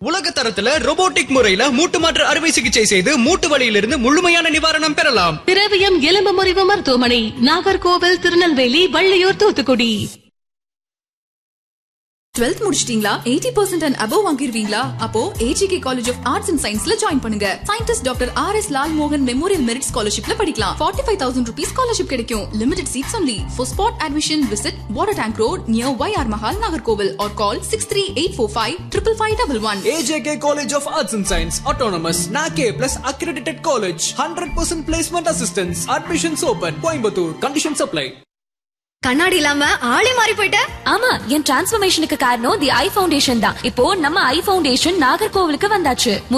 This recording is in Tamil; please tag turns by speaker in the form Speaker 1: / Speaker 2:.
Speaker 1: உலக தரத்துல robotic முறையில மூட்டு மாற்று அறுவை சிகிச்சை செய்து மூட்டு வலியிலிருந்து முழுமையான நிவாரணம் பெறலாம்
Speaker 2: திரவியம் எலும்பு முறிவு மருத்துவமனை நாகர்கோவில் திருநெல்வேலி வள்ளியூர் தூத்துக்குடி
Speaker 3: 12th முடிச்சிட்டீங்களா எயிட்டி பர்சன்ட் அண்ட் அபவ் வாங்கிருவீங்களா அப்போ AJK college of arts and சயின்ஸ்ல ஜாயின் பண்ணுங்க scientist doctor R S Lal மோகன் மெமோரியல் மெரிட் ஸ்காலர்ஷிப்ல படிக்கலாம் forty five thousand rupees scholarship கிடைக்கும் limited seats only for spot admission visit water tank road near Y R Mahal Nagercoil or call six three eight four five triple five double one
Speaker 1: AJK College of Arts and Science, Autonomous, NAKE plus accredited college, 100% placement assistance, admissions open, Coimbatore, conditions apply.
Speaker 4: கண்ணாடி இல்லாம ஆளே மாறி போயிட்ட
Speaker 5: ஆமா என் டிரான்ஸ்பர்மேஷனுக்கு காரணம் தி ஐ ஃபவுண்டேஷன் தான் இப்போ நம்ம ஐ ஃபவுண்டேஷன் நாகர்கோவிலுக்கு வந்தாச்சு